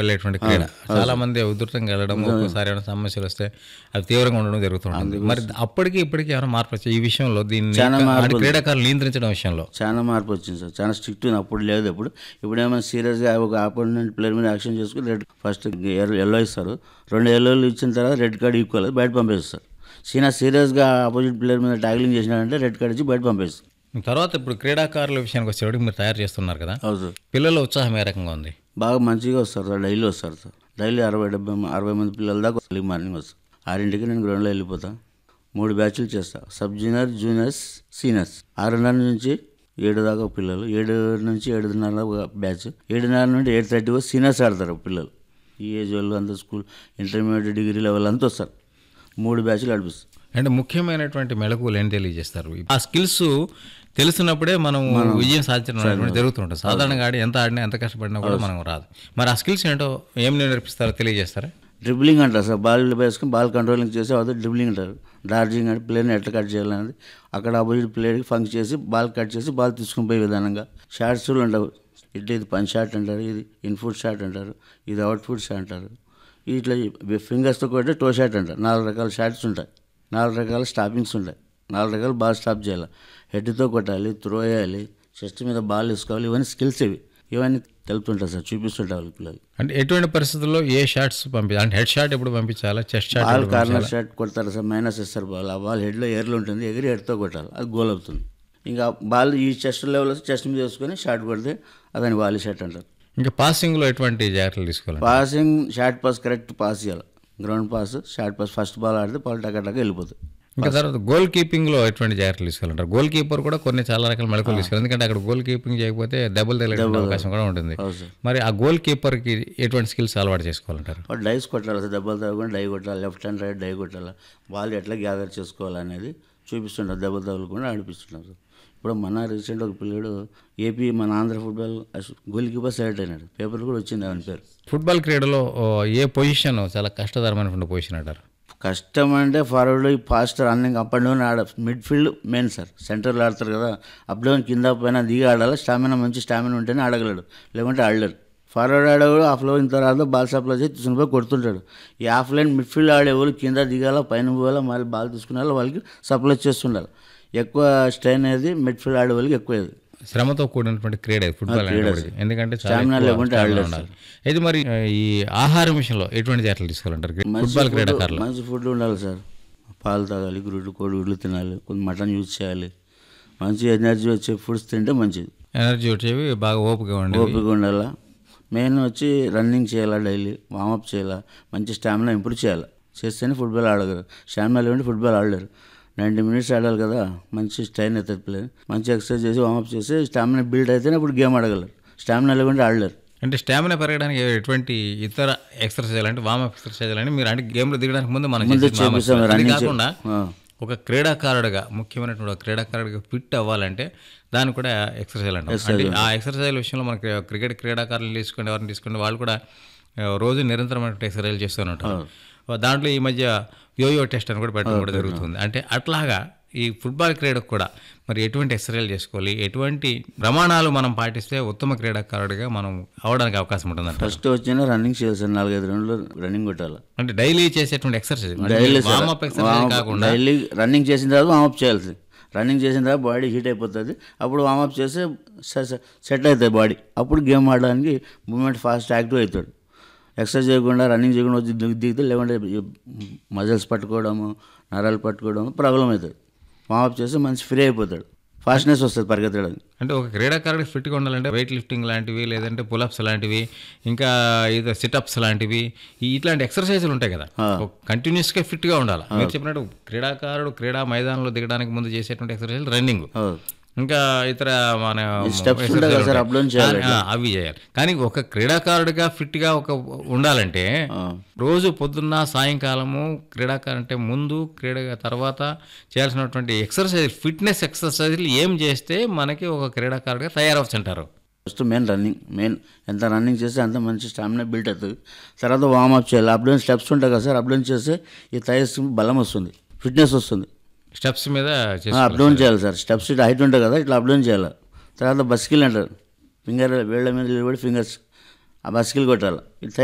వెళ్ళేటువంటి క్రీడ చాలా మంది ఉధృతంగా వెళ్ళడం ఒక్కోసారి ఏమైనా సమస్యలు వస్తే అది తీవ్రంగా ఉండడం జరుగుతుంటుంది మరి అప్పటికి ఇప్పటికి ఏమైనా మార్పు వచ్చాయి ఈ విషయంలో దీన్ని చాలా మార్పు అంటే క్రీడాకారులు నియంత్రించడం విషయంలో చాలా మార్పు వచ్చింది సార్ చాలా స్ట్రిక్ట్ ఉంది అప్పుడు లేదు ఇప్పుడు ఇప్పుడు ఏమైనా సీరియస్గా ఒక ఆపోనెంట్ ప్లేయర్ మీద యాక్షన్ చేసుకుని రెడ్ ఫస్ట్ ఎల్లో ఇస్తారు రెండు ఎల్లోలు ఇచ్చిన తర్వాత రెడ్ కార్డ్ ఈక్వల్ బయట పంపేస్తారు సీనా సీరియస్గా ఆపోజిట్ ప్లేయర్ మీద ట్యాగ్లింగ్ చేసినాడంటే రెడ్ కార్డ్ ఇచ్చి బయట పంపేస్తారు తర్వాత ఇప్పుడు క్రీడాకారుల విషయానికి వచ్చేవాడికి మీరు తయారు చేస్తున్నారు కదా అవును సార్ పిల్లల ఉత్సాహం ఏ రకంగా ఉంది బాగా మంచిగా వస్తారు సార్ డైలీ వస్తారు సార్ డైలీ అరవై డెబ్బై మ- అరవై మంది పిల్లల దాకా ఎర్లీ మార్నింగ్ వస్తారు ఆరింటికి నేను గ్రౌండ్లో వెళ్ళిపోతా మూడు బ్యాచ్లు చేస్తా సబ్ జూనియర్ జూనియర్స్ సీనియర్స్ ఆరున్నర నుంచి ఏడు దాకా పిల్లలు ఏడు నుంచి ఏడున్నర దాకా బ్యాచ్ ఏడున్నర నుండి ఎయిట్ థర్టీ వరకు సీనియర్స్ ఆడతారు పిల్లలు ఈ ఏజ్ వాళ్ళు అంతా స్కూల్ ఇంటర్మీడియట్ డిగ్రీ లెవెల్ అంతా వస్తారు మూడు బ్యాచ్లు నడిపిస్తారు అంటే ముఖ్యమైనటువంటి మెళకువలు ఏం తెలియజేస్తారు ఆ స్కిల్స్ తెలిసినప్పుడే మనం విజయం సాధించడం అనేటువంటి జరుగుతుంటుంది సాధారణంగా ఆడి ఎంత ఆడినా ఎంత కష్టపడినా కూడా మనం రాదు మరి ఆ స్కిల్స్ ఏంటో ఏం నేర్పిస్తారో తెలియజేస్తారా డ్రిబ్లింగ్ అంటారు సార్ బాల్ వేసుకుని బాల్ కంట్రోలింగ్ చేసి అవుతుంది డ్రిబ్లింగ్ అంటారు డార్జింగ్ అంటే ప్లేయర్ని ఎట్లా కట్ చేయాలనేది అక్కడ అపోజిట్ ప్లేయర్కి ఫంక్ చేసి బాల్ కట్ చేసి బాల్ తీసుకుని పోయే విధానంగా షార్ట్స్ ఉండవు ఇట్లా ఇది పన్ షాట్ అంటారు ఇది ఇన్ఫుట్ షాట్ అంటారు ఇది అవుట్ ఫుట్ షాట్ అంటారు ఇట్లా ఫింగర్స్తో కొట్టే టో షాట్ అంటారు నాలుగు రకాల షాట్స్ ఉంటాయి నాలుగు రకాల స్టాపింగ్స్ ఉంటాయి నాలుగు రకాల బాల్ స్టాప్ చేయాలి హెడ్తో కొట్టాలి త్రో వేయాలి చెస్ట్ మీద బాల్ వేసుకోవాలి ఇవన్నీ స్కిల్స్ ఇవి ఇవన్నీ తెలుపుతుంటారు సార్ చూపిస్తుంటారు వాళ్ళ పిల్లలు అంటే ఎటువంటి పరిస్థితుల్లో ఏ షాట్స్ పంపించాలి అంటే హెడ్ షాట్ ఎప్పుడు పంపించాలా chest shot ball corner shot కొడతారు సార్ మైనస్ ఇస్తారు బాల్ ఆ బాల్ హెడ్లో ఎయిర్లో ఉంటుంది ఎగిరి హెడ్తో కొట్టాలి అది గోల్ అవుతుంది ఇంకా బాల్ ఈ చెస్ట్ లెవెల్ చెస్ట్ మీద వేసుకొని షాట్ కొడితే అదని వాలీ షాట్ అంటారు ఇంకా పాసింగ్లో ఎటువంటి జాగ్రత్తలు తీసుకోవాలి passing short pass correct pass చేయాలి ground pass short pass first ball ఆడితే బాల్ టకా టకా వెళ్ళిపోతుంది ఇంకా తర్వాత గోల్ కీపింగ్లో ఎటువంటి జాగ్రత్తలు తీసుకోవాలంటారు గోల్ కీపర్ కూడా కొన్ని చాలా రకాల మెళకువలు తీసుకోవాలి ఎందుకంటే అక్కడ గోల్ కీపింగ్ చేయకపోతే దెబ్బలు తగిలే అవకాశం కూడా ఉంటుంది అవును సార్ మరి ఆ గోల్ కీపర్కి ఎటువంటి స్కిల్స్ అలవాటు చేసుకోవాలంటారు వాడు డైస్ కొట్టాలి సార్ దెబ్బలు తగ్గకుండా డై కొట్టాలి లెఫ్ట్ హ్యాండ్ రైట్ డై కొట్టాలి బాల్ ఎట్లా గ్యాదర్ చేసుకోవాలనేది చూపిస్తుంటారు దెబ్బలు తగలకుండా ఆడిపిస్తున్నారు ఇప్పుడు మన రీసెంట్ ఒక పిల్లడు ఏపీ మన Andhra football goalkeeper select అయినాడు పేపర్ కూడా వచ్చింది అవని పేరు ఫుట్బాల్ క్రీడలో ఓ, ఏ పొజిషన్ చాలా కష్టతరమైనటువంటి పొజిషన్ అంటారు కష్టం అంటే forward fast running up and down ఆడ మిడ్ ఫీల్డ్ మెయిన్ సార్ సెంటర్లో ఆడతారు కదా అప్ డౌన్ కింద పైన దిగి ఆడాలి స్టామినా మంచి స్టామినా ఉంటేనే ఆడగలడు లేకుంటే ఆడలేడు ఫార్వర్డ్ ఆడేవాడు హాఫ్ లైన్ తర్వాత బాల్ సప్లై చేసి తీసుకుని పోయి కొడుతుంటాడు ఈ హాఫ్ లైన్ మిడ్ ఫీల్డ్ ఆడేవాళ్ళు కింద దిగాల పైన పోవాలా మళ్ళీ బాల్ తీసుకునే వాళ్ళకి సప్లై చేస్తుండాలి ఎక్కువ స్ట్రెయిన్ అనేది మిడ్ ఫీల్డ్ ఆడే వాళ్ళకి ఎక్కువ ఇది శ్రమతో కూడినటువంటి క్రీడ ఇది ఫుట్బాల్ అనేటువంటిది ఎందుకంటే చాలా Stamina ఎక్కువ లేకుంటే stamina ఆడలేరు ఉండాలి ఇది మరి ఆ, ఈ ఆహారం విషయంలో ఎటువంటి జాగ్రత్తలు తీసుకోవాలంటారు ఫుట్బాల్ క్రీడాకారులు మంచి ఫుడ్ ఉండాలి సార్ పాలు తాగాలి గుడ్లు కోడిగుడ్లు తినాలి కొంచెం మటన్ యూజ్ చేయాలి మంచి ఎనర్జీ వచ్చే ఫుడ్స్ తింటే మంచిది ఎనర్జీ వచ్చేవి బాగా ఓపిక ఉండి ఓపిక ఉండాలా మెయిన్ వచ్చి రన్నింగ్ చేయాలా డైలీ వామప్ చేయాలా మంచి స్టామినా ఇంప్రూవ్ చేయాలి చేస్తేనే ఫుట్బాల్ ఆడగలరు స్టామినా లేకుంటే ఫుట్బాల్ ఆడలేరు నైంటీ మినిట్స్ ఆడాలి కదా మంచి స్టైన్ అవుతుంది ప్లేయర్ మంచి ఎక్సర్సైజ్ చేసి వామప్ చేసి స్టామినా బిల్డ్ అయితేనే ఇప్పుడు గేమ్ ఆడగలరు స్టామినా లేకుంటే ఆడలేరు అంటే స్టామినా పెరగడానికి ఎటువంటి ఇతర ఎక్సర్సైజ్ అంటే వామ్ ఎక్సర్సైజ్ అని మీరు అంటే గేమ్లో దిగడానికి ముందు మనం ముందు చేసే warm చేపిస్తాం, exercise. అది running చే- కాకుండా ఆ. ఒక క్రీడాకారుడిగా ముఖ్యమైనటువంటి ఒక క్రీడాకారుడిగా ఫిట్ అవ్వాలంటే దాన్ని కూడా ఎక్సర్సైజ్ అంటాం అంటే ఆ ఎక్సర్సైజ్ విషయంలో మనకి క్రికెట్ క్రీడాకారులు తీసుకుని ఎవరిని తీసుకుంటే వాళ్ళు కూడా ఆ, రోజు నిరంతరమైన ఎక్సర్సైజ్ చేస్తూనే ఉంటారు దాంట్లో ఈ మధ్య యోయో టెస్ట్ అని కూడా పెట్టడం కూడా జరుగుతుంది అంటే అట్లాగా ఈ ఫుట్బాల్ క్రీడకు కూడా మరి ఎటువంటి ఎక్సర్సైజ్ చేసుకోవాలి ఎటువంటి ప్రమాణాలు మనం పాటిస్తే ఉత్తమ క్రీడాకారుడిగా మనం అవడానికి అవకాశం ఉంటుందంట ఫస్ట్ వచ్చిన రన్నింగ్ చేయాలి సార్ నాలుగైదు రౌండ్లు రన్నింగ్ కొట్టాలి అంటే డైలీ చేసేటువంటి ఎక్సర్సైజ్ డైలీ వామప్ ఎక్సర్సైజ్ కాకుండా డైలీ రన్నింగ్ చేసిన తర్వాత వామప్ చేయాల్సి రన్నింగ్ చేసిన తర్వాత బాడీ హీట్ అయిపోతుంది అప్పుడు వామప్ చేస్తే సెట్ అవుతుంది బాడీ అప్పుడు గేమ్ ఆడడానికి మూమెంట్ ఫాస్ట్ యాక్టివ్ అవుతాడు ఎక్సర్సైజ్ చేయకుండా రన్నింగ్ చేయకుండా వచ్చి దిగి దిగితే లేకుంటే మజిల్స్ పట్టుకోవడము నరాలు పట్టుకోవడము ప్రాబ్లం అవుతుంది వామప్ చేస్తే మంచి ఫ్రీ అయిపోతాడు ఫాస్ట్నెస్ వస్తుంది పరిగెత్తడానికి అంటే ఒక క్రీడాకారుడికి ఫిట్గా ఉండాలంటే వెయిట్ లిఫ్టింగ్ లాంటివి లేదంటే పులప్స్ లాంటివి ఇంకా ఇది సిటప్స్ లాంటివి ఈ ఇట్లాంటి ఎక్సర్సైజులు ఉంటాయి కదా కంటిన్యూస్గా ఫిట్గా ఉండాలి మీరు చెప్పినట్టు క్రీడాకారుడు క్రీడా మైదానంలో దిగడానికి ముందు చేసేటువంటి ఎక్సర్సైజ్ రన్నింగ్ అవును. ఇంకా ఇతర మన steps exercise ఉంటాయి కదా సార్, ఉంటాయి. up down చేయాలి ఆ, అవి చేయాలి కానీ ఒక క్రీడాకారుడిగా ఫిట్గా ఒక ఉండాలంటే రోజు పొద్దున్న సాయంకాలము క్రీడాకారు అంటే ముందు క్రీడ తర్వాత చేయాల్సినటువంటి ఎక్సర్సైజ్ ఫిట్నెస్ ఎక్సర్సైజ్లు ఏం చేస్తే మనకి ఒక క్రీడాకారుడిగా తయారవచ్చు అంటారు ఫస్ట్ మెయిన్ రన్నింగ్ మెయిన్ ఎంత రన్నింగ్ చేస్తే అంత మంచి స్టామినా బిల్డ్ అవుతుంది తర్వాత వార్మప్ చేయాలి అప్ డౌన్ స్టెప్స్ ఉంటాయి కదా సార్ అప్ డౌన్ చేస్తే ఈ థైస్ బలం వస్తుంది ఫిట్నెస్ వస్తుంది స్టెప్స్ మీద అప్ చేసుకోవాలి డౌన్ చేయాలి సార్ స్టెప్స్ ఇటు హైట్ ఉంటుంది కదా ఇట్లా అప్ డౌన్ చేయాలి తర్వాత బస్కిల్ అంటారు ఫింగర్ వేళ్ళ మీద నిలబడి ఫింగర్స్ ఆ బస్కిల్ కొట్టాలి ఇట్లా